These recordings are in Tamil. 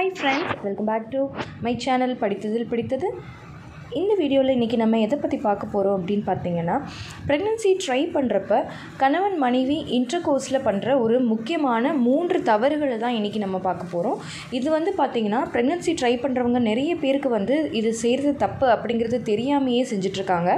hi friends welcome back to my channel படித்ததில் பிடித்தது இந்த வீடியோவில் இன்றைக்கி நம்ம எதை பற்றி பார்க்க போகிறோம் அப்படின்னு பார்த்தீங்கன்னா ப்ரெக்னென்சி ட்ரை பண்ணுறப்ப கணவன் மனைவி இன்டர் கோர்ஸில் பண்ணுற ஒரு முக்கியமான மூன்று தவறுகளை தான் இன்றைக்கி நம்ம பார்க்க போகிறோம் இது வந்து பார்த்திங்கன்னா ப்ரெக்னென்சி ட்ரை பண்ணுறவங்க நிறைய பேருக்கு வந்து இது செய்கிறது தப்பு அப்படிங்கிறது தெரியாமையே செஞ்சிட்ருக்காங்க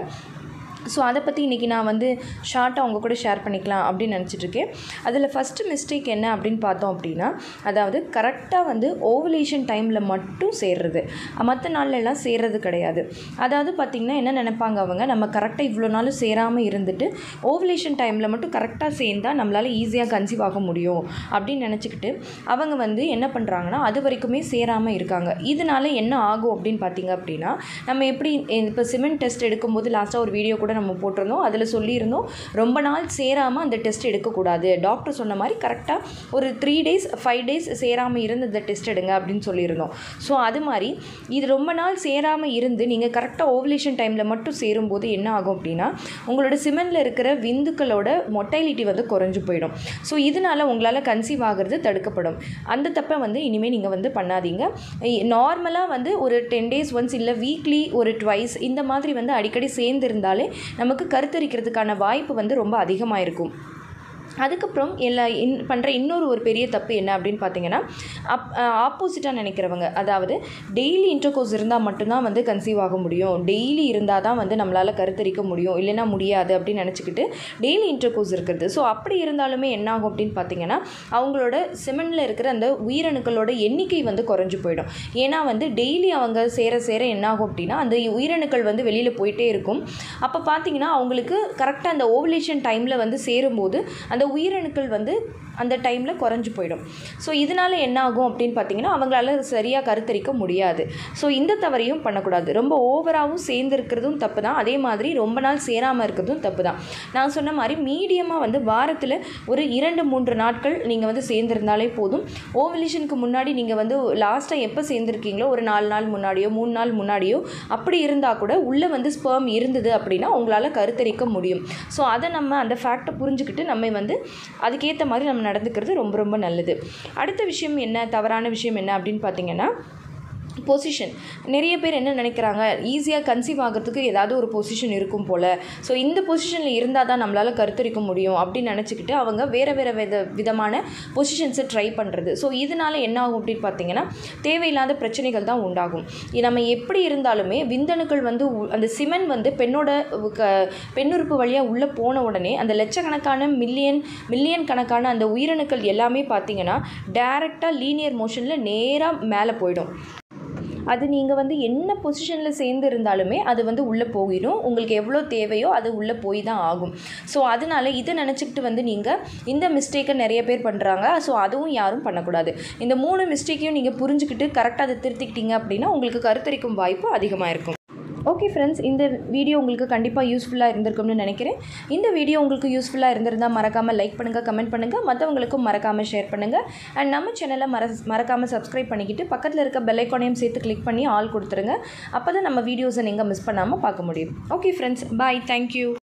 ஸோ அதை பற்றி இன்றைக்கி நான் வந்து ஷார்ட்டாக அவங்க கூட ஷேர் பண்ணிக்கலாம் அப்படின்னு நினச்சிட்ருக்கேன் அதில் ஃபஸ்ட்டு மிஸ்டேக் என்ன அப்படின்னு பார்த்தோம் அப்படின்னா அதாவது கரெக்டாக வந்து ஓவலேஷன் டைமில் மட்டும் சேர்றது மற்ற நாள்லலாம் சேர்றது கிடையாது அதாவது பார்த்திங்கன்னா என்ன நினைப்பாங்க அவங்க நம்ம கரெக்டாக இவ்வளோ நாளும் சேராமல் இருந்துட்டு ஓவலேஷன் டைமில் மட்டும் கரெக்டாக சேர்ந்தால் நம்மளால் ஈஸியாக கன்சீவ் ஆக முடியும் அப்படின்னு நினச்சிக்கிட்டு அவங்க வந்து என்ன பண்ணுறாங்கன்னா அது வரைக்குமே சேராமல் இருக்காங்க இதனால என்ன ஆகும் அப்படின்னு பார்த்தீங்க அப்படின்னா நம்ம எப்படி இப்போ சிமெண்ட் டெஸ்ட் எடுக்கும்போது லாஸ்ட்டாக ஒரு வீடியோ கூட நம்ம போட்டிருந்தோம் அதில் சொல்லியிருந்தோம் ரொம்ப நாள் சேராமல் அந்த டெஸ்ட் எடுக்கக்கூடாது டாக்டர் சொன்ன மாதிரி கரெக்டாக ஒரு த்ரீ டேஸ் ஃபைவ் டேஸ் சேராமல் இருந்து இந்த டெஸ்ட் எடுங்க அப்படின்னு சொல்லியிருந்தோம் ஸோ அது மாதிரி இது ரொம்ப நாள் சேராமல் இருந்து நீங்கள் கரெக்டாக ஓவலேஷன் டைமில் மட்டும் சேரும்போது என்ன ஆகும் அப்படின்னா உங்களோட சிமெண்டில் இருக்கிற விந்துக்களோட மொட்டைலிட்டி வந்து குறைஞ்சு போயிடும் ஸோ இதனால் உங்களால் கன்சீவ் ஆகிறது தடுக்கப்படும் அந்த தப்பை வந்து இனிமேல் நீங்கள் வந்து பண்ணாதீங்க நார்மலாக வந்து ஒரு டென் டேஸ் ஒன்ஸ் இல்லை வீக்லி ஒரு ட்வைஸ் இந்த மாதிரி வந்து அடிக்கடி சேர்ந்துருந்தாலே நமக்கு கருத்தரிக்கிறதுக்கான வாய்ப்பு வந்து ரொம்ப அதிகமாக இருக்கும் அதுக்கப்புறம் எல்லா இன் பண்ணுற இன்னொரு ஒரு பெரிய தப்பு என்ன அப்படின்னு பார்த்தீங்கன்னா அப் ஆப்போசிட்டாக நினைக்கிறவங்க அதாவது டெய்லி இன்டர்கோர்ஸ் இருந்தால் மட்டும்தான் வந்து கன்சீவ் ஆக முடியும் டெய்லி இருந்தால் தான் வந்து நம்மளால் கருத்தரிக்க முடியும் இல்லைன்னா முடியாது அப்படின்னு நினச்சிக்கிட்டு டெய்லி இன்டர்கோர்ஸ் இருக்கிறது ஸோ அப்படி இருந்தாலுமே என்ன ஆகும் அப்படின்னு பார்த்தீங்கன்னா அவங்களோட சிமெண்டில் இருக்கிற அந்த உயிரணுக்களோட எண்ணிக்கை வந்து குறைஞ்சு போயிடும் ஏன்னா வந்து டெய்லி அவங்க சேர சேர என்ன ஆகும் அப்படின்னா அந்த உயிரணுக்கள் வந்து வெளியில் போயிட்டே இருக்கும் அப்போ பார்த்தீங்கன்னா அவங்களுக்கு கரெக்டாக அந்த ஓவலேஷன் டைமில் வந்து சேரும்போது அந்த அந்த உயிரணுக்கள் வந்து அந்த டைமில் குறைஞ்சி போயிடும் ஸோ இதனால் என்ன ஆகும் அப்படின்னு பார்த்தீங்கன்னா அவங்களால சரியாக கருத்தரிக்க முடியாது ஸோ இந்த தவறையும் பண்ணக்கூடாது ரொம்ப ஓவராகவும் சேர்ந்து இருக்கிறதும் தப்பு தான் அதே மாதிரி ரொம்ப நாள் சேராமல் இருக்கிறதும் தப்பு தான் நான் சொன்ன மாதிரி மீடியமாக வந்து வாரத்தில் ஒரு இரண்டு மூன்று நாட்கள் நீங்கள் வந்து சேர்ந்துருந்தாலே போதும் ஓவலேஷனுக்கு முன்னாடி நீங்கள் வந்து லாஸ்ட்டாக எப்போ சேர்ந்துருக்கீங்களோ ஒரு நாலு நாள் முன்னாடியோ மூணு நாள் முன்னாடியோ அப்படி இருந்தால் கூட உள்ளே வந்து ஸ்பெர்ம் இருந்தது அப்படின்னா உங்களால் கருத்தரிக்க முடியும் ஸோ அதை நம்ம அந்த ஃபேக்டை புரிஞ்சுக்கிட்டு நம்ம வந்து அதுக்கேற்ற மாதிரி நம்ம நடந்துக்கிறது ரொம்ப ரொம்ப நல்லது அடுத்த விஷயம் என்ன தவறான விஷயம் என்ன அப்படின்னு பார்த்தீங்கன்னா பொசிஷன் நிறைய பேர் என்ன நினைக்கிறாங்க ஈஸியாக கன்சீவ் ஆகிறதுக்கு ஏதாவது ஒரு பொசிஷன் இருக்கும் போல் ஸோ இந்த பொசிஷனில் இருந்தால் தான் நம்மளால் கருத்தரிக்க முடியும் அப்படின்னு நினச்சிக்கிட்டு அவங்க வேறு வேறு வித விதமான பொசிஷன்ஸை ட்ரை பண்ணுறது ஸோ இதனால் என்ன ஆகும் அப்படின்னு பார்த்தீங்கன்னா தேவையில்லாத பிரச்சனைகள் தான் உண்டாகும் நம்ம எப்படி இருந்தாலுமே விந்தணுக்கள் வந்து அந்த சிமெண்ட் வந்து பெண்ணோட க பெண்ணுறுப்பு வழியாக உள்ளே போன உடனே அந்த லட்சக்கணக்கான மில்லியன் மில்லியன் கணக்கான அந்த உயிரணுக்கள் எல்லாமே பார்த்தீங்கன்னா டேரெக்டாக லீனியர் மோஷனில் நேராக மேலே போயிடும் அது நீங்கள் வந்து என்ன பொசிஷனில் சேர்ந்து இருந்தாலுமே அது வந்து உள்ளே போயிடும் உங்களுக்கு எவ்வளோ தேவையோ அது உள்ளே போய் தான் ஆகும் ஸோ அதனால் இதை நினச்சிக்கிட்டு வந்து நீங்கள் இந்த மிஸ்டேக்கை நிறைய பேர் பண்ணுறாங்க ஸோ அதுவும் யாரும் பண்ணக்கூடாது இந்த மூணு மிஸ்டேக்கையும் நீங்கள் புரிஞ்சுக்கிட்டு கரெக்டாக அதை திருத்திக்கிட்டீங்க அப்படின்னா உங்களுக்கு கருத்தரிக்கும் வாய்ப்பு அதிகமாக இருக்கும் ஓகே ஃப்ரெண்ட்ஸ் இந்த வீடியோ உங்களுக்கு கண்டிப்பாக யூஸ்ஃபுல்லாக இருந்திருக்கும்னு நினைக்கிறேன் இந்த வீடியோ உங்களுக்கு யூஸ்ஃபுல்லாக இருந்திருந்தால் மறக்காமல் லைக் பண்ணுங்கள் கமெண்ட் பண்ணுங்கள் மற்றவங்களுக்கும் மறக்காமல் ஷேர் பண்ணுங்கள் அண்ட் நம்ம சேனலை மற மறக்காமல் சப்ஸ்கிரைப் பண்ணிக்கிட்டு பக்கத்தில் இருக்க பெல்லைக்கானையும் சேர்த்து கிளிக் பண்ணி ஆல் கொடுத்துருங்க அப்போ தான் நம்ம வீடியோஸை நீங்கள் மிஸ் பண்ணாமல் பார்க்க முடியும் ஓகே ஃப்ரெண்ட்ஸ் பாய் தேங்க்யூ